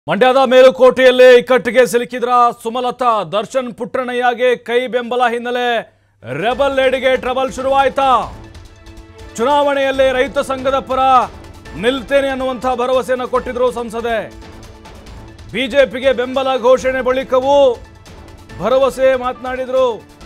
ಮಂಡ್ಯದ ಮೇಲುಕೋಟೆಯಲ್ಲಿ ಇಕ್ಕಟ್ಟಿಗೆ ಸಿಲುಕಿದ್ರ ಸುಮಲತಾ ದರ್ಶನ್ ಪುಟ್ಟಣ್ಣಯ್ಯಗೆ ಕೈ ಬೆಂಬಲ ಹಿನ್ನೆಲೆ ರೆಬಲ್ ಲೇಡಿಗೆ ಟ್ರಬಲ್ ಶುರುವಾಯ್ತಾ ಚುನಾವಣೆಯಲ್ಲಿ ರೈತ ಸಂಘದ ಪರ ನಿಲ್ತೇನೆ ಅನ್ನುವಂಥ ಭರವಸೆಯನ್ನು ಕೊಟ್ಟಿದ್ರು ಸಂಸದೆ ಬಿಜೆಪಿಗೆ ಬೆಂಬಲ ಘೋಷಣೆ ಬಳಿಕವೂ ಭರವಸೆ ಮಾತನಾಡಿದ್ರು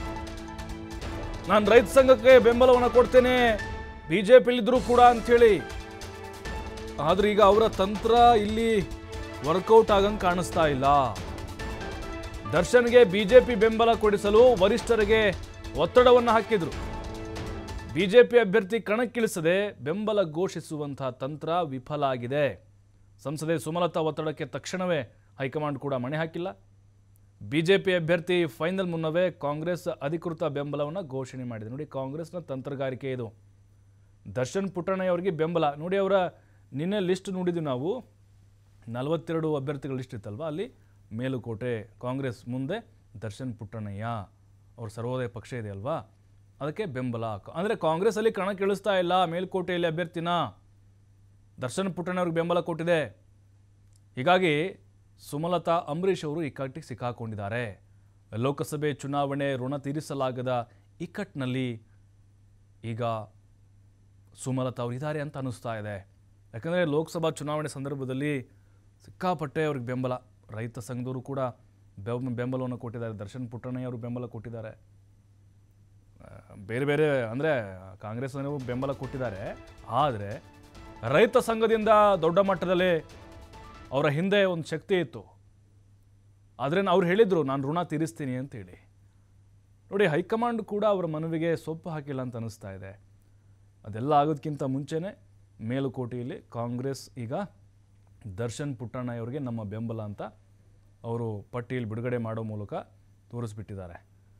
ನಾನು ರೈತ ಸಂಘಕ್ಕೆ ಬೆಂಬಲವನ್ನು ಕೊಡ್ತೇನೆ ಬಿಜೆಪಿಲಿದ್ರು ಕೂಡ ಅಂಥೇಳಿ ಆದ್ರೆ ಈಗ ಅವರ ತಂತ್ರ ಇಲ್ಲಿ ವರ್ಕೌಟ್ ಆಗಂಗೆ ಕಾಣಿಸ್ತಾ ಇಲ್ಲ ದರ್ಶನ್ಗೆ ಬಿಜೆಪಿ ಬೆಂಬಲ ಕೊಡಿಸಲು ವರಿಷ್ಠರಿಗೆ ಒತ್ತಡವನ್ನು ಹಾಕಿದ್ರು ಬಿಜೆಪಿ ಅಭ್ಯರ್ಥಿ ಕಣಕ್ಕಿಳಿಸದೆ ಬೆಂಬಲ ಘೋಷಿಸುವಂತಹ ತಂತ್ರ ವಿಫಲ ಆಗಿದೆ ಸಂಸದೆ ಸುಮಲತಾ ಒತ್ತಡಕ್ಕೆ ತಕ್ಷಣವೇ ಹೈಕಮಾಂಡ್ ಕೂಡ ಮಣೆ ಹಾಕಿಲ್ಲ ಬಿಜೆಪಿ ಅಭ್ಯರ್ಥಿ ಫೈನಲ್ ಮುನ್ನವೇ ಕಾಂಗ್ರೆಸ್ ಅಧಿಕೃತ ಬೆಂಬಲವನ್ನು ಘೋಷಣೆ ಮಾಡಿದೆ ನೋಡಿ ಕಾಂಗ್ರೆಸ್ನ ತಂತ್ರಗಾರಿಕೆ ಇದು ದರ್ಶನ್ ಪುಟ್ಟಣ್ಣಯ್ಯ ಅವರಿಗೆ ಬೆಂಬಲ ನೋಡಿ ಅವರ ನಿನ್ನೆ ಲಿಸ್ಟ್ ನೋಡಿದ್ವಿ ನಾವು ನಲವತ್ತೆರಡು ಅಭ್ಯರ್ಥಿಗಳ ಲಿಸ್ಟ್ ಇತ್ತಲ್ವ ಅಲ್ಲಿ ಮೇಲುಕೋಟೆ ಕಾಂಗ್ರೆಸ್ ಮುಂದೆ ದರ್ಶನ್ ಪುಟ್ಟಣ್ಣಯ್ಯ ಅವ್ರ ಸರ್ವೋದಯ ಪಕ್ಷ ಇದೆ ಅಲ್ವಾ ಅದಕ್ಕೆ ಬೆಂಬಲ ಅಂದರೆ ಕಾಂಗ್ರೆಸ್ಸಲ್ಲಿ ಕಣಕ್ಕಿಳಿಸ್ತಾ ಇಲ್ಲ ಮೇಲುಕೋಟೆಯಲ್ಲಿ ಅಭ್ಯರ್ಥಿನ ದರ್ಶನ್ ಪುಟ್ಟಣ್ಣ ಅವ್ರಿಗೆ ಬೆಂಬಲ ಕೊಟ್ಟಿದೆ ಹೀಗಾಗಿ ಸುಮಲತಾ ಅಂಬರೀಷ್ ಅವರು ಇಕ್ಕಟ್ಟಿಗೆ ಸಿಕ್ಕಾಕೊಂಡಿದ್ದಾರೆ ಲೋಕಸಭೆ ಚುನಾವಣೆ ಋಣ ತೀರಿಸಲಾಗದ ಇಕ್ಕಟ್ಟಿನಲ್ಲಿ ಈಗ ಸುಮಲತಾ ಅವರು ಇದ್ದಾರೆ ಅಂತ ಅನ್ನಿಸ್ತಾ ಇದೆ ಯಾಕಂದರೆ ಲೋಕಸಭಾ ಚುನಾವಣೆ ಸಂದರ್ಭದಲ್ಲಿ ಸಿಕ್ಕಾಪಟ್ಟೆ ಅವ್ರಿಗೆ ಬೆಂಬಲ ರೈತ ಸಂಘದವರು ಕೂಡ ಬೆಂ ಬೆಂಬಲವನ್ನು ಕೊಟ್ಟಿದ್ದಾರೆ ದರ್ಶನ್ ಪುಟ್ಟಣ್ಣಯ್ಯ ಅವರು ಬೆಂಬಲ ಕೊಟ್ಟಿದ್ದಾರೆ ಆ, ಬೇರೆ ಬೇರೆ ಅಂದರೆ ಕಾಂಗ್ರೆಸ್ನವರು ಬೆಂಬಲ ಕೊಟ್ಟಿದ್ದಾರೆ ಆದರೆ ರೈತ ಸಂಘದಿಂದ ದೊಡ್ಡ ಮಟ್ಟದಲ್ಲಿ ಅವರ ಹಿಂದೆ ಒಂದು ಶಕ್ತಿ ಇತ್ತು ಆದರೆ ಅವ್ರು ಹೇಳಿದರು ನಾನು ಋಣ ತೀರಿಸ್ತೀನಿ ಅಂತೇಳಿ ನೋಡಿ ಹೈಕಮಾಂಡ್ ಕೂಡ ಅವರ ಮನವಿಗೆ ಸೊಪ್ಪು ಹಾಕಿಲ್ಲ ಅಂತ ಅನಿಸ್ತಾ ಇದೆ ಅದೆಲ್ಲ ಆಗೋದಕ್ಕಿಂತ ಮುಂಚೆನೇ ಮೇಲುಕೋಟೆಯಲ್ಲಿ ಕಾಂಗ್ರೆಸ್ ಈಗ ದರ್ಶನ್ ಪುಟ್ಟಣ್ಣ ಅವರಿಗೆ ನಮ್ಮ ಬೆಂಬಲ ಅಂತ ಅವರು ಪಟ್ಟಿಯಲ್ಲಿ ಬಿಡುಗಡೆ ಮಾಡೋ ಮೂಲಕ ತೋರಿಸ್ಬಿಟ್ಟಿದ್ದಾರೆ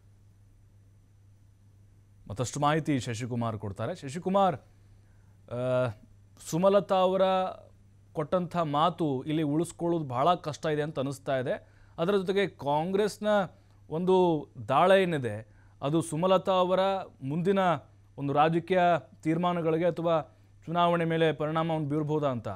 ಮತ್ತಷ್ಟು ಮಾಹಿತಿ ಶಶಿಕುಮಾರ್ ಕೊಡ್ತಾರೆ ಶಶಿಕುಮಾರ್ ಆ, ಸುಮಲತಾ ಅವರ ಕೊಟ್ಟಂಥ ಮಾತು ಇಲ್ಲಿ ಉಳಿಸ್ಕೊಳ್ಳೋದು ಬಹಳ ಕಷ್ಟ ಇದೆ ಅಂತ ಅನಿಸ್ತಾ ಇದೆ ಅದರ ಜೊತೆಗೆ ಕಾಂಗ್ರೆಸ್ನ ಒಂದು ದಾಳ ಏನಿದೆ ಅದು ಸುಮಲತಾ ಅವರ ಮುಂದಿನ ಒಂದು ರಾಜಕೀಯ ತೀರ್ಮಾನಗಳಿಗೆ ಅಥವಾ ಚುನಾವಣೆ ಮೇಲೆ ಪರಿಣಾಮವನ್ನು ಬೀರ್ಬೋದಾ ಅಂತ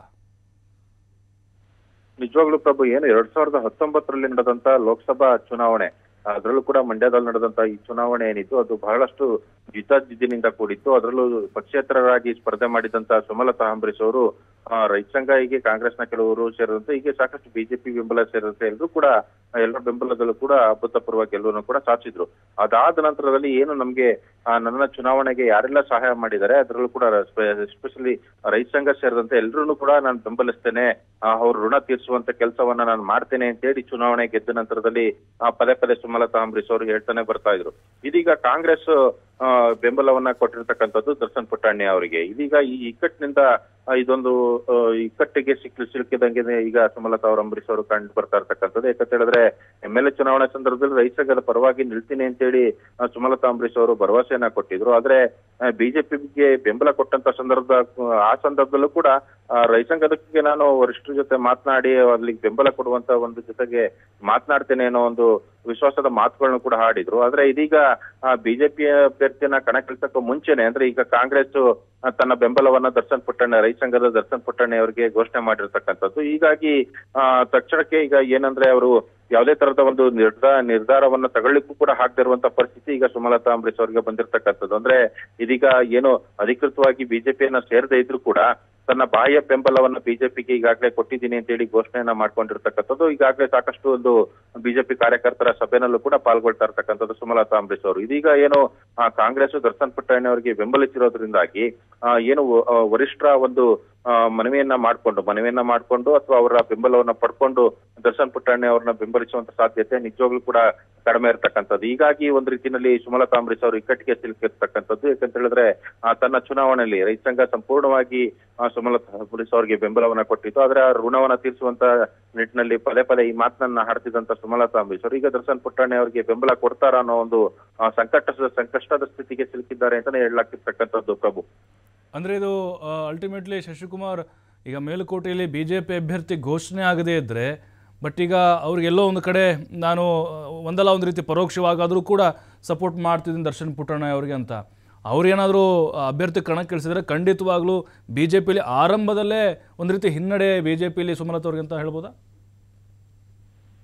ನಿಜವಾಗ್ಲೂ ಪ್ರಭು ಏನು ಎರಡ್ ಸಾವಿರದ ಹತ್ತೊಂಬತ್ತರಲ್ಲಿ ನಡೆದಂತ ಲೋಕಸಭಾ ಚುನಾವಣೆ ಅದರಲ್ಲೂ ಕೂಡ ಮಂಡ್ಯದಲ್ಲಿ ನಡೆದಂತ ಈ ಚುನಾವಣೆ ಏನಿತ್ತು ಅದು ಬಹಳಷ್ಟು ಜಿದ್ದಾಜಿದ್ದಿನಿಂದ ಕೂಡಿತ್ತು ಅದರಲ್ಲೂ ಪಕ್ಷೇತರರಾಗಿ ಸ್ಪರ್ಧೆ ಮಾಡಿದಂತ ಸುಮಲತಾ ಅಂಬರೀಶ್ ಅವರು ಆ, ರೈತ ಸಂಘ ಹೀಗೆ ಕಾಂಗ್ರೆಸ್ನ ಕೆಲವರು ಸೇರಿದಂತೆ ಹೀಗೆ ಸಾಕಷ್ಟು ಬಿಜೆಪಿ ಬೆಂಬಲ ಸೇರಿದಂತೆ ಎಲ್ಲರೂ ಕೂಡ ಎಲ್ಲರ ಬೆಂಬಲದಲ್ಲೂ ಕೂಡ ಅಭೂತಪೂರ್ವ ಗೆಲುವನ್ನು ಕೂಡ ಸಾಧಿಸಿದ್ರು ಅದಾದ ನಂತರದಲ್ಲಿ ಏನು ನಮ್ಗೆ ಆ, ನನ್ನ ಚುನಾವಣೆಗೆ ಯಾರೆಲ್ಲ ಸಹಾಯ ಮಾಡಿದ್ದಾರೆ ಅದರಲ್ಲೂ ಕೂಡ ಎಸ್ಪೆಷಲಿ ರೈತ ಸಂಘ ಸೇರಿದಂತೆ ಎಲ್ಲರೂ ಕೂಡ ನಾನು ಬೆಂಬಲಿಸ್ತೇನೆ ಆ, ಅವ್ರ ಋಣ ತೀರಿಸುವಂತ ಕೆಲಸವನ್ನ ನಾನು ಮಾಡ್ತೇನೆ ಅಂತ ಹೇಳಿ ಚುನಾವಣೆ ಗೆದ್ದ ನಂತರದಲ್ಲಿ ಆ, ಪದೇ ಪದೇ ಸುಮಲತಾ ಅಂಬರೀಶ್ ಅವರು ಹೇಳ್ತಾನೆ ಬರ್ತಾ ಇದ್ರು ಇದೀಗ ಕಾಂಗ್ರೆಸ್ ಆ, ಬೆಂಬಲವನ್ನ ಕೊಟ್ಟಿರ್ತಕ್ಕಂಥದ್ದು ದರ್ಶನ್ ಪುಟ್ಟಣ್ಯ ಅವರಿಗೆ ಇದೀಗ ಈ ಇಕ್ಕಟ್ಟಿನಿಂದ ಆ, ಇದೊಂದು ಆ, ಇಕ್ಕಟ್ಟಿಗೆ ಸಿಕ್ಕಿ ಸಿಲುಕಿದಂಗೆ ಈಗ ಸುಮಲತಾ ಅವರು ಅಂಬರೀಶ್ ಅವರು ಕಂಡು ಬರ್ತಾ ಇರ್ತಕ್ಕಂಥದ್ದು ಯಾಕಂತ ಹೇಳಿದ್ರೆ ಎಂ ಎಲ್ ಎ ಚುನಾವಣೆ ಸಂದರ್ಭದಲ್ಲಿ ರೈತ ಸಂಘದ ಪರವಾಗಿ ನಿಲ್ತೀನಿ ಅಂತೇಳಿ ಆ, ಸುಮಲತಾ ಅಂಬರೀಶ್ ಅವರು ಭರವಸೆಯನ್ನ ಕೊಟ್ಟಿದ್ರು ಆದ್ರೆ ಬಿಜೆಪಿಗೆ ಬೆಂಬಲ ಕೊಟ್ಟಂತ ಸಂದರ್ಭ ಆ ಸಂದರ್ಭದಲ್ಲೂ ಕೂಡ ಆ, ರೈತ ಸಂಘದಕ್ಕೆ ನಾನು ವರಿಷ್ಠರ ಜೊತೆ ಮಾತನಾಡಿ ಅಲ್ಲಿಗೆ ಬೆಂಬಲ ಕೊಡುವಂತ ಒಂದು ಜೊತೆಗೆ ಮಾತನಾಡ್ತೇನೆ ಅನ್ನೋ ಒಂದು ವಿಶ್ವಾಸದ ಮಾತುಗಳನ್ನು ಕೂಡ ಆಡಿದ್ರು ಆದ್ರೆ ಇದೀಗ ಬಿಜೆಪಿ ಅಭ್ಯರ್ಥಿಯನ್ನ ಕಣಕ್ಕಿಳಿಸಕ್ಕೂ ಮುಂಚೆನೆ ಅಂದ್ರೆ ಈಗ ಕಾಂಗ್ರೆಸ್ ಆ, ತನ್ನ ಬೆಂಬಲವನ್ನ ದರ್ಶನ್ ಪುಟ್ಟಣ್ಣ ರೈತ ಸಂಘದ ದರ್ಶನ್ ಪುಟ್ಟಣ್ಣ ಅವರಿಗೆ ಘೋಷಣೆ ಮಾಡಿರ್ತಕ್ಕಂಥದ್ದು ಹೀಗಾಗಿ ಆ, ತಕ್ಷಣಕ್ಕೆ ಈಗ ಏನಂದ್ರೆ ಅವರು ಯಾವುದೇ ತರದ ಒಂದು ನಿರ್ಧಾರ ನಿರ್ಧಾರವನ್ನ ತಗೊಳ್ಳಿಕ್ಕೂ ಕೂಡ ಹಾಕದಿರುವಂತ ಪರಿಸ್ಥಿತಿ ಈಗ ಸುಮಲತಾ ಅಂಬರೀಶ್ ಅವರಿಗೆ ಬಂದಿರತಕ್ಕಂಥದ್ದು ಅಂದ್ರೆ ಇದೀಗ ಏನು ಅಧಿಕೃತವಾಗಿ ಬಿಜೆಪಿಯನ್ನ ಸೇರದೇ ಇದ್ರು ಕೂಡ ತನ್ನ ಬಾಹ್ಯ ಬೆಂಬಲವನ್ನ ಬಿಜೆಪಿಗೆ ಈಗಾಗಲೇ ಕೊಟ್ಟಿದ್ದೀನಿ ಅಂತ ಹೇಳಿ ಘೋಷಣೆಯನ್ನ ಮಾಡ್ಕೊಂಡಿರ್ತಕ್ಕಂಥದ್ದು ಈಗಾಗಲೇ ಸಾಕಷ್ಟು ಒಂದು ಬಿಜೆಪಿ ಕಾರ್ಯಕರ್ತರ ಸಭೆನಲ್ಲೂ ಕೂಡ ಪಾಲ್ಗೊಳ್ತಾ ಇರ್ತಕ್ಕಂಥದ್ದು ಸುಮಲತಾ ಅಂಬರೀಶ್ ಅವರು ಇದೀಗ ಏನು ಆ, ಕಾಂಗ್ರೆಸ್ ದರ್ಶನ್ ಪುಟ್ಟಣ್ಣ ಅವರಿಗೆ ಬೆಂಬಲಿಸಿರೋದ್ರಿಂದಾಗಿ ಆ, ಏನು ಆ, ವರಿಷ್ಠರ ಒಂದು ಆ, ಮನವಿಯನ್ನ ಮಾಡ್ಕೊಂಡು ಮನವಿಯನ್ನ ಮಾಡ್ಕೊಂಡು ಅಥವಾ ಅವರ ಬೆಂಬಲವನ್ನ ಪಡ್ಕೊಂಡು ದರ್ಶನ್ ಪುಟ್ಟಣ್ಣ ಅವ್ರನ್ನ ಬೆಂಬಲಿಸುವಂತ ಸಾಧ್ಯತೆ ನಿಜವಾಗ್ಲೂ ಕೂಡ ಕಡಿಮೆ ಇರ್ತಕ್ಕಂಥದ್ದು ಹೀಗಾಗಿ ಒಂದ್ ರೀತಿಯಲ್ಲಿ ಸುಮಲತಾ ಅಂಬರೀಶ್ ಅವರು ಇಕ್ಕಟ್ಟಿಗೆ ಸಿಲುಕಿರ್ತಕ್ಕಂಥದ್ದು ಯಾಕಂತ ಹೇಳಿದ್ರೆ ಆ, ತನ್ನ ಚುನಾವಣೆಯಲ್ಲಿ ರೈತ ಸಂಘ ಸಂಪೂರ್ಣವಾಗಿ ಆ, ಸುಮಲತಾ ಅಂಬರೀಶ್ ಅವರಿಗೆ ಬೆಂಬಲವನ್ನ ಕೊಟ್ಟಿತ್ತು ಆದ್ರೆ ಆ ಋಣವನ್ನ ತೀರಿಸುವಂತ ನಿಟ್ಟಿನಲ್ಲಿ ಪದೇ ಪದೇ ಈ ಮಾತನ್ನ ಹಾಡ್ತಿದ್ದಂತ ಸುಮಲತಾ ಅಂಬರೀಶ್ ಅವರು ಈಗ ದರ್ಶನ್ ಪುಟ್ಟಣ್ಣ ಅವರಿಗೆ ಬೆಂಬಲ ಕೊಡ್ತಾರ ಅನ್ನೋ ಒಂದು ಆ, ಸಂಕಟ ಸಂಕಷ್ಟದ ಸ್ಥಿತಿಗೆ ಸಿಲುಕಿದ್ದಾರೆ ಅಂತಾನೆ ಹೇಳಲಾಗ್ತಿರ್ತಕ್ಕಂಥದ್ದು ಪ್ರಭು ಅಂದರೆ ಇದು ಅಲ್ಟಿಮೇಟ್ಲಿ ಶಶಿಕುಮಾರ್ ಈಗ ಮೇಲುಕೋಟೆಯಲ್ಲಿ ಬಿ ಜೆ ಪಿ ಅಭ್ಯರ್ಥಿ ಘೋಷಣೆ ಆಗದೇ ಇದ್ದರೆ ಬಟ್ ಈಗ ಅವ್ರಿಗೆಲ್ಲೋ ಒಂದು ಕಡೆ ನಾನು ಆ, ಒಂದಲ್ಲ ಒಂದು ರೀತಿ ಪರೋಕ್ಷವಾಗಾದರೂ ಕೂಡ ಸಪೋರ್ಟ್ ಮಾಡ್ತಿದ್ದೀನಿ ದರ್ಶನ್ ಪುಟ್ಟಣ್ಣ ಅವರಿಗೆ ಅಂತ ಅವ್ರೇನಾದರೂ ಅಭ್ಯರ್ಥಿ ಕಣಕ್ಕಿಳಿಸಿದ್ರೆ ಖಂಡಿತವಾಗ್ಲೂ ಬಿ ಜೆ ಪಿಲಿ ಆರಂಭದಲ್ಲೇ ಒಂದು ರೀತಿ ಹಿನ್ನಡೆ ಬಿ ಜೆ ಪಿಲಿ ಸುಮಲತಾ ಅವ್ರಿಗೆ ಅಂತ ಹೇಳ್ಬೋದಾ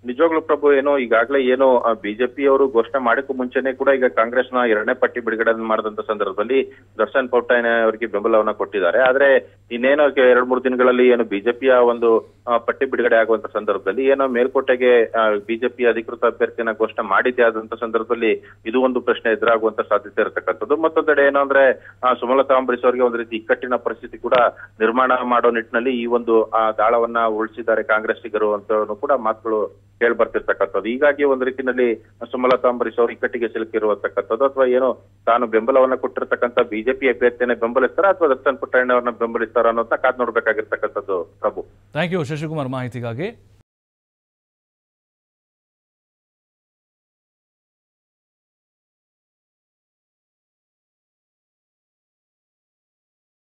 ನಿಜವಾಗ್ಲೂ ಪ್ರಭು ಏನೋ ಈಗಾಗಲೇ ಏನು ಬಿಜೆಪಿ ಅವರು ಘೋಷಣೆ ಮಾಡಕ್ಕೂ ಮುಂಚೆನೆ ಕೂಡ ಈಗ ಕಾಂಗ್ರೆಸ್ನ ಎರಡನೇ ಪಟ್ಟಿ ಬಿಡುಗಡೆ ಮಾಡಿದಂತ ಸಂದರ್ಭದಲ್ಲಿ ದರ್ಶನ್ ಪೌಟಾಯನ ಅವರಿಗೆ ಬೆಂಬಲವನ್ನ ಕೊಟ್ಟಿದ್ದಾರೆ ಆದ್ರೆ ಇನ್ನೇನೋ ಕೆ- ಎರಡ್ ಮೂರು ದಿನಗಳಲ್ಲಿ ಏನು ಬಿಜೆಪಿಯ ಒಂದು ಆ, ಪಟ್ಟಿ ಬಿಡುಗಡೆ ಆಗುವಂತ ಸಂದರ್ಭದಲ್ಲಿ ಏನೋ ಮೇಲ್ಕೋಟೆಗೆ ಬಿಜೆಪಿ ಅಧಿಕೃತ ಅಭ್ಯರ್ಥಿಯನ್ನ ಘೋಷಣೆ ಮಾಡಿದ್ದೆ ಆದಂತ ಸಂದರ್ಭದಲ್ಲಿ ಇದು ಒಂದು ಪ್ರಶ್ನೆ ಎದುರಾಗುವಂತ ಸಾಧ್ಯತೆ ಇರತಕ್ಕಂಥದ್ದು ಮತ್ತೊಂದೆಡೆ ಏನಂದ್ರೆ ಆ, ಸುಮಲತಾ ಅಂಬರೀಶ್ ಅವರಿಗೆ ಒಂದು ರೀತಿ ಇಕ್ಕಟ್ಟಿನ ಪರಿಸ್ಥಿತಿ ಕೂಡ ನಿರ್ಮಾಣ ಮಾಡೋ ನಿಟ್ಟಿನಲ್ಲಿ ಈ ಒಂದು ಆ, ದಾಳವನ್ನ ಉಳಿಸಿದ್ದಾರೆ ಕಾಂಗ್ರೆಸ್ಸಿಗರು ಅಂತ ಕೂಡ ಮಾತುಗಳು ಕೇಳಿ ಬರ್ತಿರ್ತಕ್ಕಂಥದ್ದು ಹೀಗಾಗಿ ಒಂದು ರೀತಿನಲ್ಲಿ ಸುಮಲತಾ ಅಂಬರೀಶ್ ಅವರು ಇಕ್ಕಟ್ಟಿಗೆ ಸಿಲುಕಿರುವತಕ್ಕಂಥದ್ದು ಅಥವಾ ಏನು ತಾನು ಬೆಂಬಲವನ್ನ ಕೊಟ್ಟಿರ್ತಕ್ಕಂಥ ಬಿಜೆಪಿ ಅಭ್ಯರ್ಥಿಯನ್ನ ಬೆಂಬಲಿಸ್ತಾರ ಅಥವಾ ದರ್ಶನ್ ಪುಟ್ಟಣ್ಣ ಅವ್ರನ್ನ ಬೆಂಬಲಿಸ್ತಾರ ಅನ್ನೋದನ್ನ ಕಾದ್ ನೋಡ್ಬೇಕಾಗಿರ್ತಕ್ಕಂಥದ್ದು ಪ್ರಭು ಥ್ಯಾಂಕ್ ಯು ಶಶಿಕುಮಾರ್ ಮಾಹಿತಿಗಾಗಿ